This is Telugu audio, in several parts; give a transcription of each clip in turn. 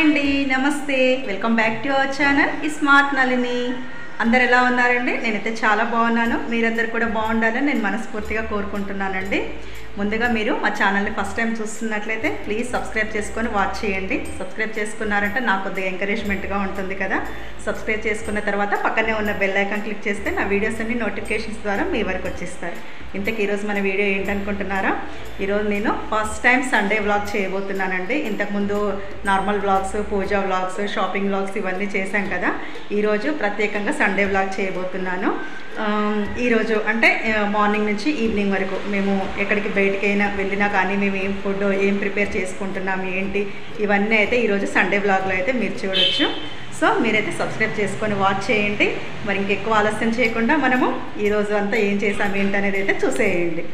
అండి నమస్తే welcome back to our channel smart Nalini అందరు ఎలా ఉన్నారండి నేనైతే చాలా బాగున్నాను మీరందరూ కూడా బాగుండాలని నేను మనస్ఫూర్తిగా కోరుకుంటున్నానండి ముందుగా మీరు మా ఛానల్ని ఫస్ట్ టైం చూస్తున్నట్లయితే ప్లీజ్ సబ్స్క్రైబ్ చేసుకొని వాచ్ చేయండి సబ్స్క్రైబ్ చేసుకున్నారంటే నాకు కొద్దిగా ఎంకరేజ్మెంట్గా ఉంటుంది కదా సబ్స్క్రైబ్ చేసుకున్న తర్వాత పక్కనే ఉన్న బెల్ ఐకాన్ క్లిక్ చేస్తే నా వీడియోస్ అన్ని నోటిఫికేషన్స్ ద్వారా మీ వరకు వచ్చేస్తాయి ఇంతకీ ఈరోజు మన వీడియో ఏంటనుకుంటున్నారా ఈరోజు నేను ఫస్ట్ టైం సండే వ్లాగ్ చేయబోతున్నానండి ఇంతకుముందు normal vlogs puja vlogs shopping vlogs ఇవన్నీ చేశాం కదా ఈరోజు ప్రత్యేకంగా సండే వ్లాగ్ చేయబోతున్నాను ఆమ్, ఈరోజు అంటే ఆ, మార్నింగ్ నుంచి ఈవినింగ్ వరకు మేము ఎక్కడికి బయటికైనా వెళ్ళినా కానీ మేము ఏం ఫుడ్ ఏం ప్రిపేర్ చేసుకుంటున్నాం ఏంటి ఇవన్నీ అయితే ఈరోజు సండే వ్లాగ్లో అయితే మీరు చూడొచ్చు సో మీరైతే సబ్స్క్రైబ్ చేసుకొని వాచ్ చేయండి మరి ఇంకెక్కువ ఆలస్యం చేయకుండా మనము ఈరోజు అంతా ఏం చేసాం ఏంటి అనేది అయితే చూసేయండి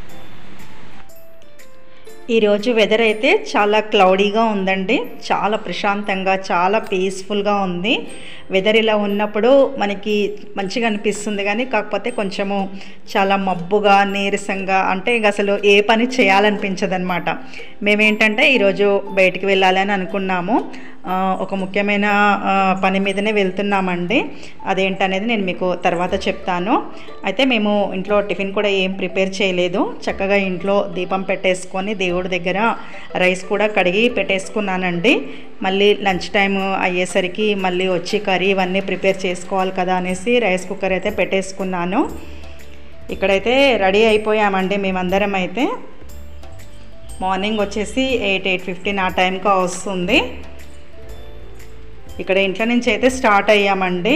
ఈరోజు వెదర్ అయితే చాలా క్లౌడీగా ఉందండి చాలా ప్రశాంతంగా చాలా పీస్ఫుల్గా ఉంది వెదర్ ఇలా ఉన్నప్పుడు మనకి మంచిగా అనిపిస్తుంది కానీ కాకపోతే కొంచెము చాలా మబ్బుగా నీరసంగా అంటే ఇక అసలు ఏ పని చేయాలనిపించదనమాట మేమేంటంటే ఈరోజు బయటికి వెళ్ళాలని అనుకున్నాము ఆ, ఒక ముఖ్యమైన ఆ, పని మీదనే వెళ్తున్నామండి అదేంటనేది నేను మీకు తర్వాత చెప్తాను అయితే మేము ఇంట్లో టిఫిన్ కూడా ఏం ప్రిపేర్ చేయలేదు చక్కగా ఇంట్లో దీపం పెట్టేసుకొని దేవుడి దగ్గర రైస్ కూడా కడిగి పెట్టేసుకున్నానండి మళ్ళీ లంచ్ టైం అయ్యేసరికి మళ్ళీ వచ్చి కర్రీ ఇవన్నీ ప్రిపేర్ చేసుకోవాలి కదా అనేసి రైస్ కుక్కర్ అయితే పెట్టేసుకున్నాను ఇక్కడైతే రెడీ అయిపోయామండి మేమందరం అయితే మార్నింగ్ వచ్చేసి ఎయిట్ ఎయిట్ ఫిఫ్టీన్ ఆ టైంకి వస్తుంది ఇక్కడ ఇంట్లో నుంచి అయితే స్టార్ట్ అయ్యామండి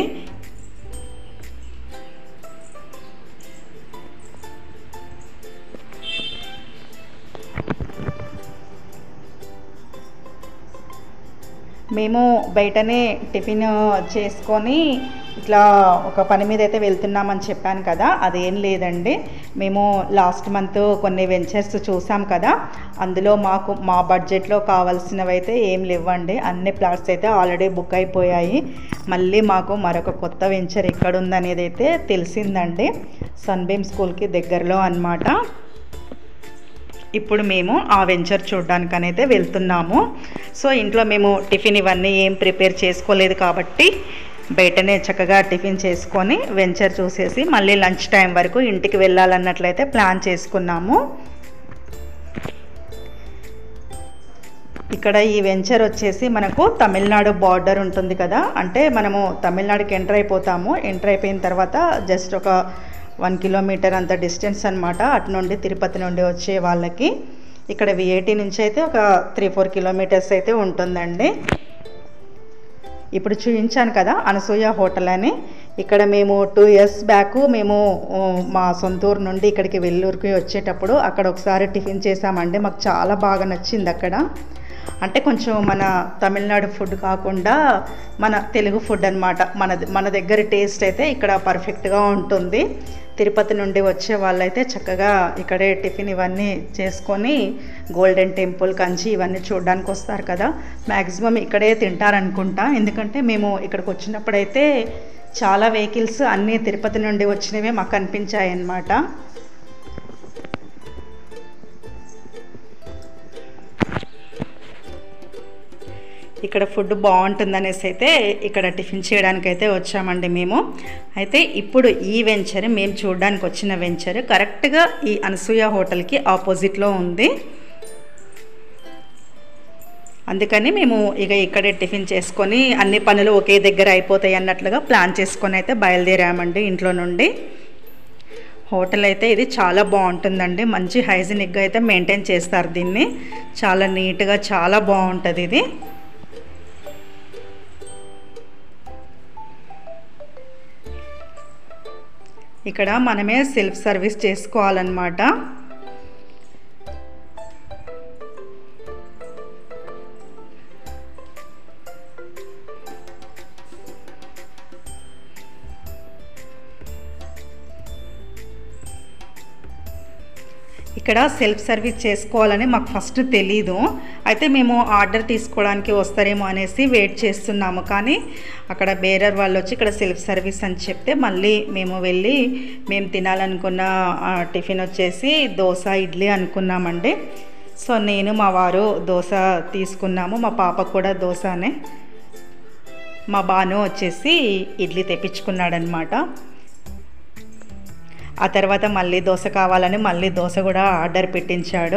మేము బయటనే టిఫిన్ చేసుకొని ఇట్లా ఒక పని మీద అయితే వెళ్తున్నామని చెప్పాను కదా అదేం లేదండి మేము లాస్ట్ మంత్ కొన్ని వెంచర్స్ చూసాం కదా అందులో మాకు మా బడ్జెట్లో కావాల్సినవి అయితే ఏం లేవండి అన్ని ప్లాట్స్ అయితే ఆల్రెడీ బుక్ అయిపోయాయి మళ్ళీ మాకు మరొక కొత్త వెంచర్ ఎక్కడ ఉందనేది అయితే తెలిసిందండి సన్బీమ్ స్కూల్కి దగ్గరలో అన్నమాట ఇప్పుడు మేము ఆ వెంచర్ చూడడానికి అయితే వెళ్తున్నాము సో ఇంట్లో మేము టిఫిన్ ఇవన్నీ ఏం ప్రిపేర్ చేసుకోలేదు కాబట్టి బయటనే చక్కగా టిఫిన్ చేసుకొని వెంచర్ చూసేసి మళ్ళీ లంచ్ టైం వరకు ఇంటికి వెళ్ళాలన్నట్లయితే ప్లాన్ చేసుకున్నాము ఇక్కడ ఈ వెంచర్ వచ్చేసి మనకు తమిళనాడు బార్డర్ ఉంటుంది కదా అంటే మనము తమిళనాడుకి ఎంటర్ అయిపోతాము ఎంటర్ అయిపోయిన తర్వాత జస్ట్ ఒక వన్ కిలోమీటర్ అంత డిస్టెన్స్ అనమాట అటు నుండి తిరుపతి నుండి వచ్చే వాళ్ళకి ఇక్కడ విఐటి నుంచి అయితే ఒక త్రీ ఫోర్ కిలోమీటర్స్ అయితే ఉంటుందండి ఇప్పుడు చూపించాను కదా అనసూయ హోటల్ అని ఇక్కడ మేము టూ ఇయర్స్ బ్యాక్ మేము ఆ, మా సొంత ఊరు నుండి ఇక్కడికి వెల్లూరుకి వచ్చేటప్పుడు అక్కడ ఒకసారి టిఫిన్ చేసామండి మాకు చాలా బాగా నచ్చింది అక్కడ అంటే కొంచెం మన తమిళనాడు ఫుడ్ కాకుండా మన తెలుగు ఫుడ్ అనమాట మన మన దగ్గర టేస్ట్ అయితే ఇక్కడ పర్ఫెక్ట్గా ఉంటుంది తిరుపతి నుండి వచ్చే వాళ్ళైతే చక్కగా ఇక్కడే టిఫిన్ ఇవన్నీ చేసుకొని గోల్డెన్ టెంపుల్ కంచి ఇవన్నీ చూడడానికి వస్తారు కదా మ్యాక్సిమం ఇక్కడే తింటారనుకుంటా ఎందుకంటే మేము ఇక్కడికి వచ్చినప్పుడైతే చాలా వెహికల్స్ అన్నీ తిరుపతి నుండి వచ్చినవే మాకు కనిపించాయి అన్నమాట ఇక్కడ ఫుడ్ బాగుంటుందనేసి అయితే ఇక్కడ టిఫిన్ చేయడానికి అయితే వచ్చామండి మేము అయితే ఇప్పుడు ఈ వెంచర్ మేము చూడడానికి వచ్చిన వెంచర్ కరెక్ట్గా ఈ అనసూయ హోటల్కి ఆపోజిట్లో ఉంది అందుకని మేము ఇక ఇక్కడే టిఫిన్ చేసుకొని అన్ని పనులు ఒకే దగ్గర అయిపోతాయి అన్నట్లుగా ప్లాన్ చేసుకొని అయితే బయలుదేరామండి ఇంట్లో నుండి హోటల్ అయితే ఇది చాలా బాగుంటుందండి మంచి హైజీనిక్గా అయితే మెయింటైన్ చేస్తారు దీన్ని చాలా నీట్గా చాలా బాగుంటుంది ఇది ఇక్కడ మనమే సెల్ఫ్ సర్వీస్ చేసుకోవాలన్నమాట ఇక్కడ సెల్ఫ్ సర్వీస్ చేసుకోవాలని మాకు ఫస్ట్ తెలీదు అయితే మేము ఆర్డర్ తీసుకోవడానికి వస్తారేమో అనేసి వెయిట్ చేస్తున్నాము కానీ అక్కడ బేరర్ వాళ్ళు వచ్చి ఇక్కడ సెల్ఫ్ సర్వీస్ అని చెప్తే మళ్ళీ మేము వెళ్ళి మేము తినాలనుకున్న ఆ, టిఫిన్ వచ్చేసి దోశ ఇడ్లీ అనుకున్నామండి సో నేను మా వారు దోశ తీసుకున్నాము మా పాపకు కూడా దోశనే మా బాను వచ్చేసి ఇడ్లీ తెప్పించుకున్నాడనమాట ఆ తర్వాత మళ్ళీ దోశ కావాలని మళ్ళీ దోశ కూడా ఆర్డర్ పెట్టించాడు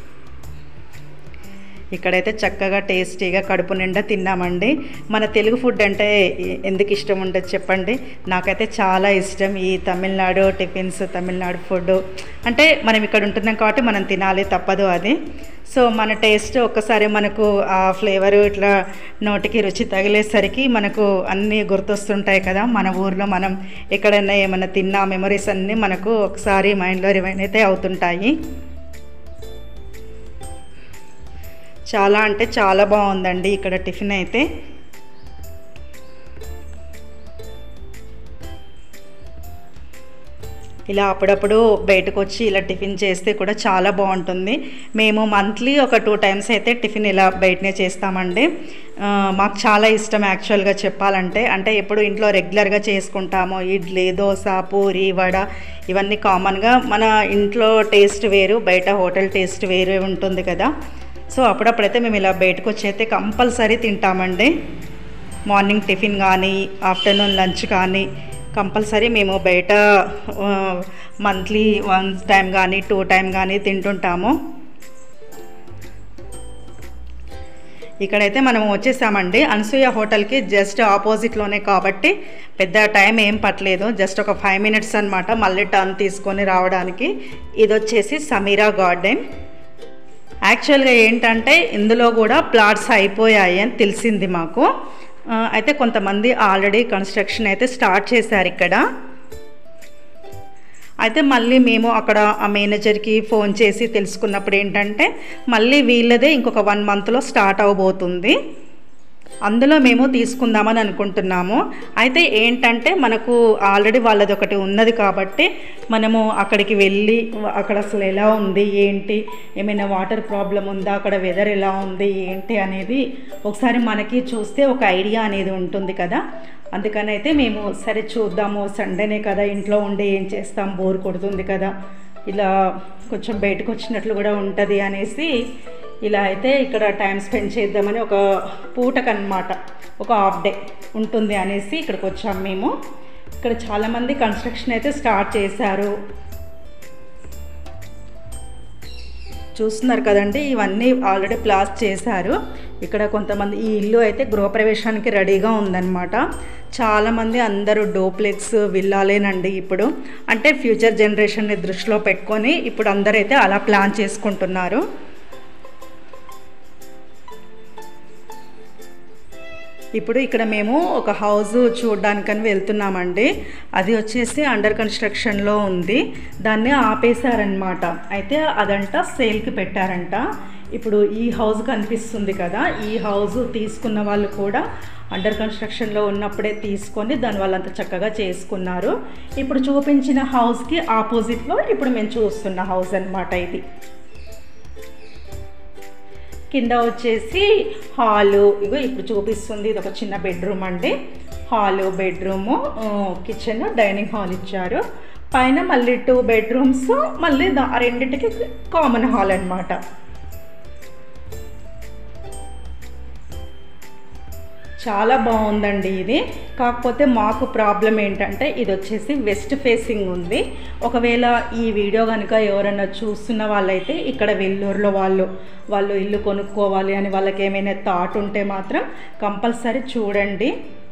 ఇక్కడైతే చక్కగా టేస్టీగా కడుపు నిండా తిన్నామండి మన తెలుగు ఫుడ్ అంటే ఎందుకు ఇష్టం ఉండదు చెప్పండి నాకైతే చాలా ఇష్టం ఈ తమిళనాడు టిఫిన్స్ తమిళనాడు ఫుడ్ అంటే మనం ఇక్కడ ఉంటున్నాం కాబట్టి మనం తినాలి తప్పదు అది సో మన టేస్ట్ ఒక్కసారి మనకు ఆ ఫ్లేవర్ ఇట్లా నోటికి రుచి తగిలేసరికి మనకు అన్నీ గుర్తొస్తుంటాయి కదా మన ఊర్లో మనం ఎక్కడైనా ఏమైనా తిన్నా మెమరీస్ అన్నీ మనకు ఒకసారి మైండ్లో రివైన్ అయితే అవుతుంటాయి చాలా అంటే చాలా బాగుందండి ఇక్కడ టిఫిన్ అయితే ఇలా అప్పుడప్పుడు బయటకు వచ్చి ఇలా టిఫిన్ చేస్తే కూడా చాలా బాగుంటుంది మేము మంత్లీ ఒక టూ టైమ్స్ అయితే టిఫిన్ ఇలా బయటనే చేస్తామండి ఆ, మాకు చాలా ఇష్టం యాక్చువల్గా చెప్పాలంటే అంటే ఎప్పుడు ఇంట్లో రెగ్యులర్గా చేసుకుంటాము ఇడ్లీ దోశ పూరి వడ ఇవన్నీ కామన్గా మన ఇంట్లో టేస్ట్ వేరు బయట హోటల్ టేస్ట్ వేరే ఉంటుంది కదా సో అప్పుడప్పుడైతే మేము ఇలా బయటకు వచ్చి అయితే కంపల్సరీ తింటామండి మార్నింగ్ టిఫిన్ కానీ ఆఫ్టర్నూన్ లంచ్ కానీ కంపల్సరీ మేము బయట మంత్లీ వన్ టైం కానీ టూ టైం కానీ తింటుంటాము ఇక్కడైతే మనం వచ్చేసామండి అనసూయ హోటల్కి జస్ట్ ఆపోజిట్లోనే కాబట్టి పెద్ద టైం ఏం పట్టలేదు జస్ట్ ఒక ఫైవ్ మినిట్స్ అనమాట మళ్ళీ టర్న్ తీసుకొని రావడానికి ఇది వచ్చేసి సమీరా గార్డెన్ యాక్చువల్గా ఏంటంటే ఇందులో కూడా ప్లాట్స్ అయిపోయాయి అని తెలిసింది మాకు ఆ, అయితే కొంతమంది ఆల్రెడీ కన్స్ట్రక్షన్ అయితే స్టార్ట్ చేశారు ఇక్కడ అయితే మళ్ళీ మేము అక్కడ ఆ మేనేజర్కి ఫోన్ చేసి తెలుసుకున్నప్పుడు ఏంటంటే మళ్ళీ వీళ్ళదే ఇంకొక వన్ మంత్లో స్టార్ట్ అవబోతుంది అందులో మేము తీసుకుందామని అనుకుంటున్నాము అయితే ఏంటంటే మనకు ఆల్రెడీ వాళ్ళది ఒకటి ఉన్నది కాబట్టి మనము అక్కడికి వెళ్ళి అక్కడ అసలు ఎలా ఉంది ఏంటి ఏమైనా వాటర్ ప్రాబ్లం ఉందా అక్కడ వెదర్ ఎలా ఉంది ఏంటి అనేది ఒకసారి మనకి చూస్తే ఒక ఐడియా అనేది ఉంటుంది కదా అందుకని అయితే మేము సరే చూద్దాము సండేనే కదా ఇంట్లో ఉండి ఏం చేస్తాం బోర్ కొడుతుంది కదా ఇలా కొంచెం బయటకు వచ్చినట్లు కూడా ఉంటుంది అనేసి ఇలా అయితే ఇక్కడ టైం స్పెండ్ చేద్దామని ఒక పూటకన్నమాట ఒక హాఫ్ డే ఉంటుంది అనేసి ఇక్కడికి వచ్చాం మేము ఇక్కడ చాలామంది కన్స్ట్రక్షన్ అయితే స్టార్ట్ చేశారు చూస్తున్నారు కదండి ఇవన్నీ ఆల్రెడీ ప్లాస్ చేశారు ఇక్కడ కొంతమంది ఈ ఇల్లు అయితే గృహప్రవేశానికి రెడీగా ఉందన్నమాట చాలామంది అందరూ డోప్లెక్స్ విల్లాలేనండి ఇప్పుడు అంటే ఫ్యూచర్ జనరేషన్ని దృష్టిలో పెట్టుకొని ఇప్పుడు అందరైతే అలా ప్లాన్ చేసుకుంటున్నారు ఇప్పుడు ఇక్కడ మేము ఒక హౌస్ చూడడానికని వెళ్తున్నామండి అది వచ్చేసి అండర్ కన్స్ట్రక్షన్లో ఉంది దాన్ని ఆపేశారనమాట అయితే అదంట సేల్కి పెట్టారంట ఇప్పుడు ఈ హౌస్ కనిపిస్తుంది కదా ఈ హౌస్ తీసుకున్న వాళ్ళు కూడా అండర్ కన్స్ట్రక్షన్లో ఉన్నప్పుడే తీసుకొని దాని వాళ్ళంతా చక్కగా చేసుకున్నారు ఇప్పుడు చూపించిన హౌస్కి ఆపోజిట్లో ఇప్పుడు మేము చూస్తున్న హౌస్ అన్నమాట ఇది కింద వచ్చేసి హాలు ఇగో ఇప్పుడు చూపిస్తుంది ఇది ఒక చిన్న బెడ్రూమ్ అండి hall bedroom kitchen dining hall ఇచ్చారు పైన మళ్ళీ టూ బెడ్రూమ్స్ మళ్ళీ దా- ఆ రెండింటికి కామన్ హాల్ అన్నమాట చాలా బాగుందండి ఇది కాకపోతే మాకు ప్రాబ్లం ఏంటంటే ఇది వచ్చేసి వెస్ట్ ఫేసింగ్ ఉంది ఒకవేళ ఈ వీడియో కనుక ఎవరైనా చూస్తున్న వాళ్ళైతే ఇక్కడ వెల్లూరులో వాళ్ళు వాళ్ళు ఇల్లు కొనుక్కోవాలి అని వాళ్ళకి ఏమైనా థాట్ ఉంటే మాత్రం కంపల్సరీ చూడండి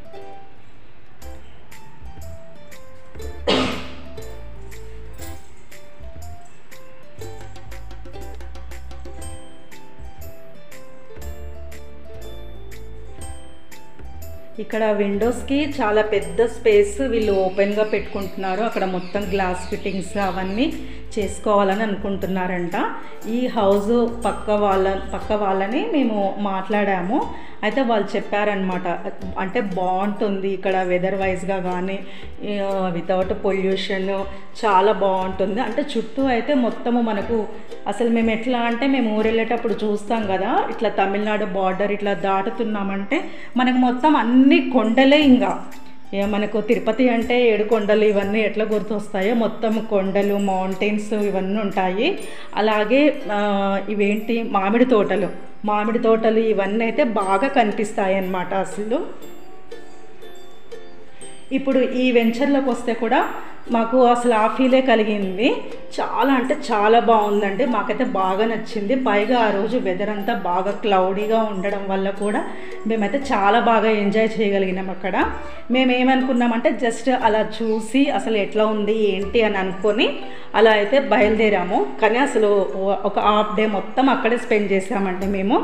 ఇక్కడ విండోస్కి చాలా పెద్ద స్పేస్ వీళ్ళు ఓపెన్గా పెట్టుకుంటున్నారు అక్కడ మొత్తం గ్లాస్ ఫిట్టింగ్స్ అవన్నీ చేసుకోవాలని అనుకుంటున్నారంట ఈ హౌస్ పక్క వాళ్ళ పక్క వాళ్ళని మేము మాట్లాడాము అయితే వాళ్ళు చెప్పారనమాట అంటే బాగుంటుంది ఇక్కడ వెదర్ వైజ్గా కానీ వితౌట్ పొల్యూషన్ చాలా బాగుంటుంది అంటే చుట్టూ అయితే మొత్తము మనకు అసలు మేము ఎట్లా అంటే మేము ఊరు వెళ్ళేటప్పుడు చూస్తాం కదా ఇట్లా తమిళనాడు బార్డర్ ఇట్లా దాటుతున్నామంటే మనకు మొత్తం అన్ని కొండలే ఇంకా ఇక మనకు తిరుపతి అంటే ఏడు కొండలు ఇవన్నీ ఎట్లా గుర్తొస్తాయో మొత్తం కొండలు మౌంటైన్స్ ఇవన్నీ ఉంటాయి అలాగే ఆ, ఇవేంటి మామిడి తోటలు మామిడి తోటలు ఇవన్నీ అయితే బాగా కనిపిస్తాయి అన్నమాట అసలు ఇప్పుడు ఈ వెంచర్లోకి వస్తే కూడా మాకు అసలు ఆ ఫీలే కలిగింది చాలా అంటే చాలా బాగుందండి మాకైతే బాగా నచ్చింది పైగా ఆ రోజు వెదర్ అంతా బాగా క్లౌడీగా ఉండడం వల్ల కూడా మేమైతే చాలా బాగా ఎంజాయ్ చేయగలిగినాం అక్కడ మేము ఏమనుకున్నామంటే జస్ట్ అలా చూసి అసలు ఎట్లా ఉంది ఏంటి అని అనుకొని అలా అయితే బయలుదేరాము కానీ అసలు ఒక హాఫ్ డే మొత్తం అక్కడే స్పెండ్ చేసామండి మేము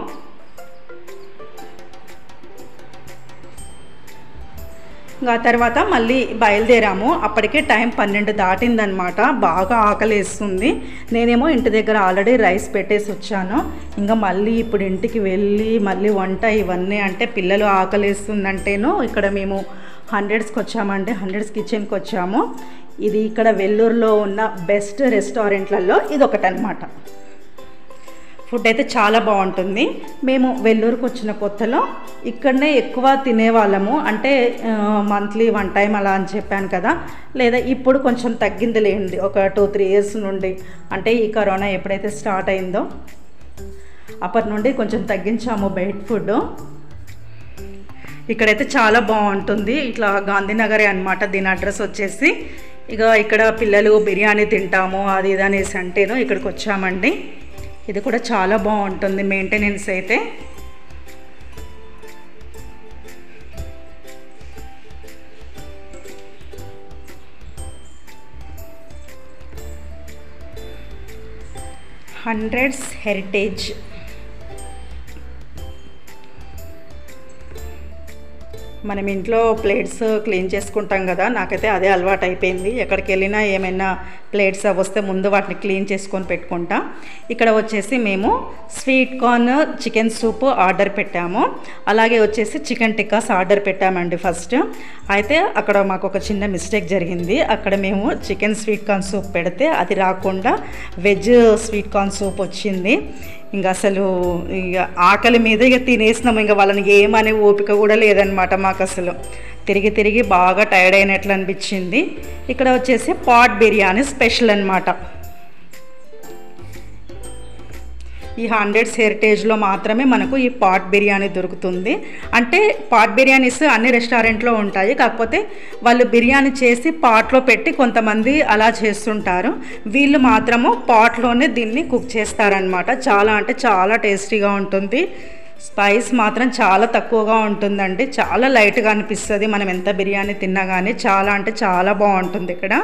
ఇంకా తర్వాత మళ్ళీ బయలుదేరాము అప్పటికే టైం పన్నెండు దాటిందనమాట బాగా ఆకలేస్తుంది నేనేమో ఇంటి దగ్గర ఆల్రెడీ రైస్ పెట్టేసి వచ్చాను ఇంకా మళ్ళీ ఇప్పుడు ఇంటికి వెళ్ళి మళ్ళీ వంట ఇవన్నీ అంటే పిల్లలు ఆకలేస్తుందంటేను ఇక్కడ మేము హండ్రెడ్స్కి వచ్చామండి హండ్రెడ్స్ కిచెన్కి వచ్చాము ఇది ఇక్కడ వెల్లూరులో ఉన్న బెస్ట్ రెస్టారెంట్లలో ఇది ఒకటనమాట ఫుడ్ అయితే చాలా బాగుంటుంది మేము వెల్లూరుకు వచ్చిన కొత్తలో ఇక్కడనే ఎక్కువ తినేవాళ్ళము అంటే మంత్లీ వన్ టైం అలా అని చెప్పాను కదా లేదా ఇప్పుడు కొంచెం తగ్గింది లేండి ఒక టూ త్రీ ఇయర్స్ నుండి అంటే ఈ కరోనా ఎప్పుడైతే స్టార్ట్ అయిందో అప్పటి నుండి కొంచెం తగ్గించాము బయట ఫుడ్ ఇక్కడైతే చాలా బాగుంటుంది ఇట్లా గాంధీనగరే అనమాట దీని అడ్రస్ వచ్చేసి ఇక ఇక్కడ పిల్లలు బిర్యానీ తింటాము అది ఇది అనేసి అంటేను ఇక్కడికి వచ్చామండి ఇది కూడా చాలా బాగుంటుంది మెయింటెనెన్స్ అయితే హండ్రెడ్స్ హెరిటేజ్ మనం ఇంట్లో ప్లేట్స్ క్లీన్ చేసుకుంటాం కదా నాకైతే అదే అలవాటు అయిపోయింది ఎక్కడికి వెళ్ళినా ఏమైనా ప్లేట్స్ అవి వస్తే ముందు వాటిని క్లీన్ చేసుకొని పెట్టుకుంటా ఇక్కడ వచ్చేసి మేము sweet corn chicken soup order పెట్టాము అలాగే వచ్చేసి చికెన్ టిక్కాస్ ఆర్డర్ పెట్టామండి ఫస్ట్ అయితే అక్కడ మాకు ఒక చిన్న మిస్టేక్ జరిగింది అక్కడ మేము చికెన్ స్వీట్ కార్న్ సూప్ పెడితే అది రాకుండా వెజ్ స్వీట్ కార్న్ సూప్ వచ్చింది ఇంకా అసలు ఇక ఆకలి మీద ఇక తినేసినాము ఇంకా వాళ్ళని ఏమనే ఓపిక కూడా లేదనమాట మాకు అసలు తిరిగి తిరిగి బాగా టైర్డ్ అయినట్లు అనిపించింది ఇక్కడ వచ్చేసి పాట్ బిర్యానీ స్పెషల్ అనమాట ఈ హండ్రెడ్స్ హెరిటేజ్లో మాత్రమే మనకు ఈ పాట్ బిర్యానీ దొరుకుతుంది అంటే పాట్ బిర్యానీస్ అన్ని రెస్టారెంట్లో ఉంటాయి కాకపోతే వాళ్ళు బిర్యానీ చేసి పాట్లో పెట్టి కొంతమంది అలా చేస్తుంటారు వీళ్ళు మాత్రము పాట్లోనే దీన్ని కుక్ చేస్తారనమాట చాలా అంటే చాలా టేస్టీగా ఉంటుంది స్పైస్ మాత్రం చాలా తక్కువగా ఉంటుందండి చాలా లైట్గా అనిపిస్తుంది మనం ఎంత బిర్యానీ తిన్నా కానీ చాలా అంటే చాలా బాగుంటుంది ఇక్కడ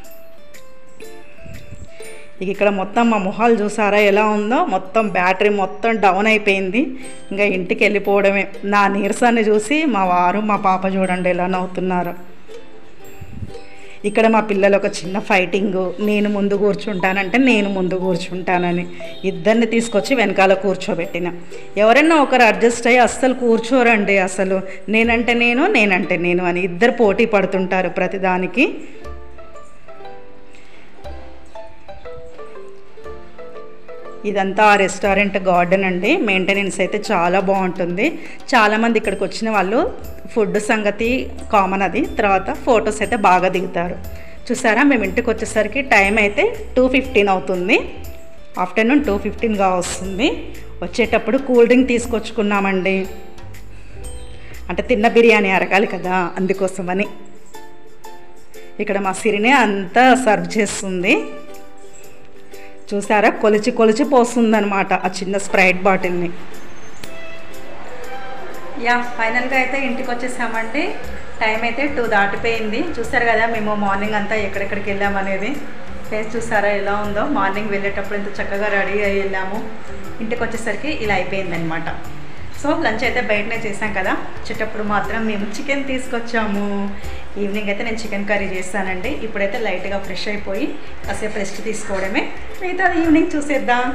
ఇక ఇక్కడ మొత్తం మా మొహాలు చూసారా ఎలా ఉందో మొత్తం బ్యాటరీ మొత్తం డౌన్ అయిపోయింది ఇంకా ఇంటికి వెళ్ళిపోవడమే నా నీరసాన్ని చూసి మా వారు మా పాప చూడండి ఎలా నవ్వుతున్నారు ఇక్కడ మా పిల్లలు ఒక చిన్న ఫైటింగ్ నేను ముందు కూర్చుంటానంటే నేను ముందు కూర్చుంటానని ఇద్దరిని తీసుకొచ్చి వెనకాల కూర్చోబెట్టిన ఎవరైనా ఒకరు అడ్జస్ట్ అయ్యి అస్సలు కూర్చోరండి అసలు నేనంటే నేను నేనంటే నేను అని ఇద్దరు పోటీ పడుతుంటారు ప్రతిదానికి ఇదంతా ఆ రెస్టారెంట్ గార్డెన్ అండి మెయింటెనెన్స్ అయితే చాలా బాగుంటుంది చాలామంది ఇక్కడికి వచ్చిన వాళ్ళు ఫుడ్ సంగతి కామన్ అది తర్వాత ఫొటోస్ అయితే బాగా దిగుతారు చూసారా మేము ఇంటికి వచ్చేసరికి టైం అయితే టూ ఫిఫ్టీన్ అవుతుంది ఆఫ్టర్నూన్ టూ ఫిఫ్టీన్గా వస్తుంది వచ్చేటప్పుడు కూల్ డ్రింక్ తీసుకొచ్చుకున్నామండి అంటే తిన్న బిర్యానీ అరగాలి కదా అందుకోసమని ఇక్కడ మా సిరినే అంతా సర్వ్ చేస్తుంది చూసారా కొలిచి కొలిచి పోస్తుందన్నమాట ఆ చిన్న స్ప్రైట్ బాటిల్ని యా ఫైనల్గా అయితే ఇంటికి వచ్చేసామండి టైం అయితే టూ దాటిపోయింది చూసారు కదా మేము మార్నింగ్ అంతా ఎక్కడెక్కడికి వెళ్ళామనేది ఫేస్ చూసారా ఎలా ఉందో మార్నింగ్ వెళ్ళేటప్పుడు ఇంత చక్కగా రెడీ అయ్యి వెళ్ళాము ఇంటికి వచ్చేసరికి ఇలా అయిపోయిందనమాట సో లంచ్ అయితే బయటనే చేసాం కదా వచ్చేటప్పుడు మాత్రం మేము చికెన్ తీసుకొచ్చాము ఈవినింగ్ అయితే నేను చికెన్ కర్రీ చేస్తానండి ఇప్పుడైతే లైట్గా ఫ్రెష్ అయిపోయి కాసేపు రెస్ట్ తీసుకోవడమే మిగతా ఈవినింగ్ చూసేద్దాం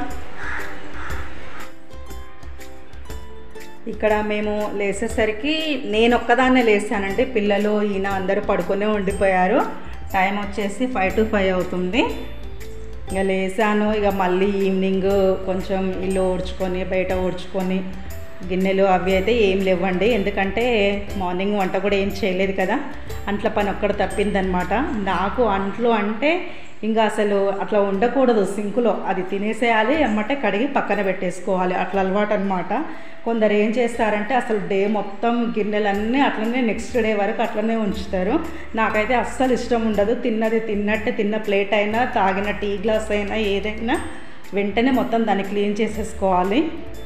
ఇక్కడ మేము లేసేసరికి నేను ఒక్కదాన్నే లేసానండి పిల్లలు ఈయన అందరూ పడుకునే ఉండిపోయారు టైం వచ్చేసి ఫైవ్ టు ఫైవ్ అవుతుంది ఇక లేసాను ఇక మళ్ళీ ఈవినింగ్ కొంచెం ఇల్లు ఊడ్చుకొని బయట ఊడ్చుకొని గిన్నెలు అవి అయితే ఏం లేవండి ఎందుకంటే మార్నింగ్ వంట కూడా ఏం చేయలేదు కదా అంట్ల పని ఒక్కడ తప్పిందనమాట నాకు అంట్లు అంటే ఇంకా అసలు అట్లా ఉండకూడదు సింకులో అది తినేసేయాలి అమ్మటే కడిగి పక్కన పెట్టేసుకోవాలి అట్లా అలవాటు అనమాట కొందరు ఏం చేస్తారంటే అసలు డే మొత్తం గిన్నెలన్నీ అట్లనే నెక్స్ట్ డే వరకు అట్లనే ఉంచుతారు నాకైతే అస్సలు ఇష్టం ఉండదు తిన్నది తిన్నట్టే తిన్న ప్లేట్ అయినా తాగిన టీ గ్లాస్ అయినా ఏదైనా వెంటనే మొత్తం దాన్ని క్లీన్ చేసేసుకోవాలి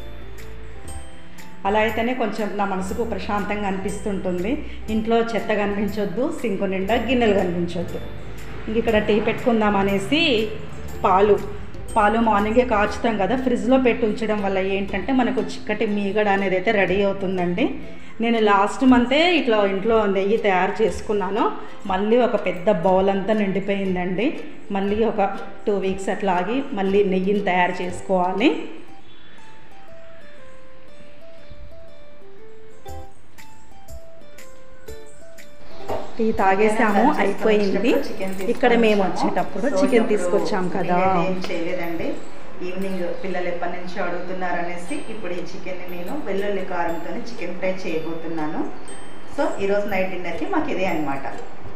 అలా అయితేనే కొంచెం నా మనసుకు ప్రశాంతంగా అనిపిస్తుంటుంది ఇంట్లో చెత్త కనిపించొద్దు సింకు నిండా గిన్నెలు కనిపించొద్దు ఇంక ఇక్కడ టీ పెట్టుకుందాం అనేసి పాలు పాలు మార్నింగే కాచుతాం కదా ఫ్రిడ్జ్లో పెట్టి ఉంచడం వల్ల ఏంటంటే మనకు చిక్కటి మీగడ అనేది అయితే రెడీ అవుతుందండి నేను లాస్ట్ మంతే ఇట్లా ఇంట్లో నెయ్యి తయారు చేసుకున్నాను మళ్ళీ ఒక పెద్ద బౌల్ అంతా నిండిపోయిందండి మళ్ళీ ఒక టూ వీక్స్ అట్లా ఆగి మళ్ళీ నెయ్యిని తయారు చేసుకోవాలి టీ తాగేసాము అయిపోయింది ఇక్కడ మేము వచ్చేటప్పుడు చికెన్ తీసుకొచ్చాం కదా ఏం చేయలేదండి ఈవినింగ్ పిల్లలు ఎప్పటి నుంచి అడుగుతున్నారు అనేసి ఇప్పుడు ఈ చికెన్ని నేను వెల్లుల్లి కారంతో చికెన్ ఫ్రై చేయబోతున్నాను సో ఈరోజు నైట్ డిన్నర్కి మాకు ఇదే అనమాట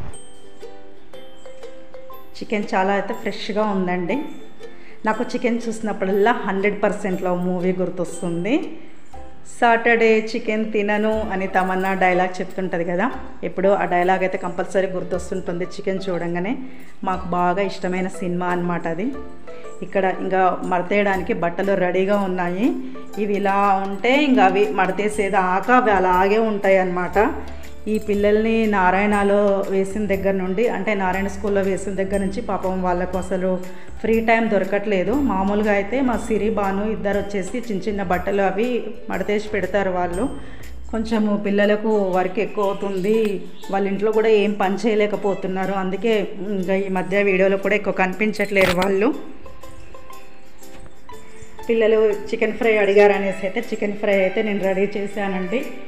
చికెన్ చాలా అయితే ఫ్రెష్గా ఉందండి నాకు చికెన్ చూసినప్పుడల్లా హండ్రెడ్ పర్సెంట్లో మూవీ గుర్తొస్తుంది సాటర్డే చికెన్ తినను అని తమన్నా డైలాగ్ చెప్తుంటుంది కదా ఎప్పుడు ఆ డైలాగ్ అయితే కంపల్సరీ గుర్తొస్తుంటుంది చికెన్ చూడంగానే మాకు బాగా ఇష్టమైన సినిమా అన్నమాట అది ఇక్కడ ఇంకా మడతేయడానికి బట్టలు రెడీగా ఉన్నాయి ఇవి ఇలా ఉంటే ఇంకా అవి మడతేసేదాకా అవి అలాగే ఉంటాయి అన్నమాట ఈ పిల్లల్ని నారాయణలో వేసిన దగ్గర నుండి అంటే నారాయణ స్కూల్లో వేసిన దగ్గర నుంచి పాపం వాళ్ళకు అసలు ఫ్రీ టైం దొరకట్లేదు మామూలుగా అయితే మా సిరి బాను ఇద్దరు వచ్చేసి చిన్న చిన్న బట్టలు అవి మడతేసి పెడతారు వాళ్ళు కొంచెము పిల్లలకు వర్క్ ఎక్కువ అవుతుంది వాళ్ళ ఇంట్లో కూడా ఏం పని చేయలేకపోతున్నారు అందుకే ఇంకా ఈ మధ్య వీడియోలో కూడా ఎక్కువ కనిపించట్లేరు వాళ్ళు పిల్లలు చికెన్ ఫ్రై అడిగారు అనేసి అయితే చికెన్ ఫ్రై అయితే నేను రెడీ చేశానండి